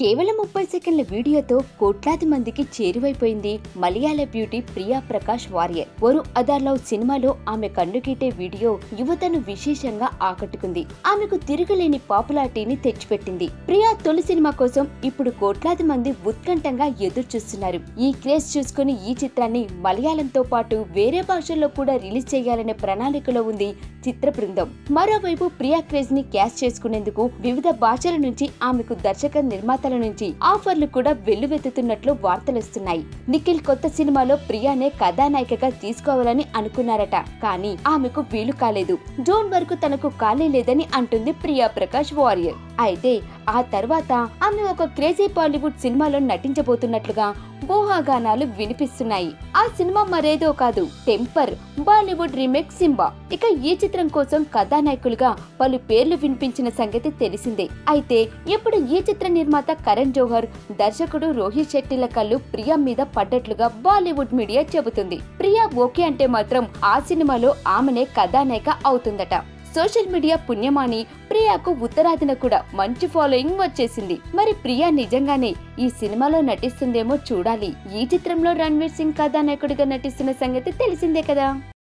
కేవలం ముప్పై సెకండ్ల వీడియోతో కోట్లాది మందికి చేరువైపోయింది మలయాళ బ్యూటీ ప్రియా ప్రకాష్ వారియర్ ఒరు అదార్ లవ్ సినిమాలో ఆమె కన్నుగీటే వీడియో యువతను విశేషంగా ఆకట్టుకుంది ఆమెకు తిరుగులేని పాపులారిటీని తెచ్చిపెట్టింది ప్రియా తొలి సినిమా కోసం ఇప్పుడు కోట్లాది మంది ఉత్కంఠంగా ఎదురు చూస్తున్నారు ఈ క్రేజ్ చూసుకుని ఈ చిత్రాన్ని మలయాళంతో పాటు వేరే భాషల్లో కూడా రిలీజ్ చేయాలనే ప్రణాళికలో ఉంది చిత్ర బృందం మరోవైపు ప్రియా క్రేజ్ ని క్యాష్ చేసుకునేందుకు వివిధ భాషల నుంచి ఆమెకు దర్శక నిర్మాతల నుంచి ఆఫర్లు కూడా వెల్లువెత్తుతున్నట్లు వార్తలొస్తున్నాయి నిఖిల్ కొత్త సినిమాలో ప్రియానే కథానాయికగా తీసుకోవాలని అనుకున్నారట కానీ ఆమెకు వీలు కాలేదు జూన్ వరకు తనకు ఖాళీ లేదని అంటుంది ప్రియా ప్రకాష్ వారియర్ అయితే ఆ తర్వాత ఆమె ఒక క్రేజీ బాలీవుడ్ సినిమాలో నటించబోతున్నట్లుగా ఊహాగానాలు వినిపిస్తున్నాయి ఆ సినిమా మరేదో కాదు టెంపర్ బాలీవుడ్ రీమేక్ సింబా ఇక ఈ చిత్రం కోసం కథానాయకులుగా పలు పేర్లు వినిపించిన సంగతి తెలిసిందే అయితే ఇప్పుడు ఈ చిత్ర నిర్మాత కరణ్ జోహర్ దర్శకుడు రోహిత్ శెట్టిల కళ్ళు ప్రియా మీద పడ్డట్లుగా బాలీవుడ్ మీడియా చెబుతుంది ప్రియా ఓకే అంటే మాత్రం ఆ సినిమాలో ఆమెనే కథానాయిక అవుతుందట సోషల్ మీడియా పుణ్యమాని ప్రియాకు ఉత్తరాదిన కూడా మంచి ఫాలోయింగ్ వచ్చేసింది మరి ప్రియా నిజంగానే ఈ సినిమాలో నటిస్తుందేమో చూడాలి ఈ చిత్రంలో రణ్వీర్ సింగ్ కథానాయకుడిగా నటిస్తున్న సంగతి తెలిసిందే కదా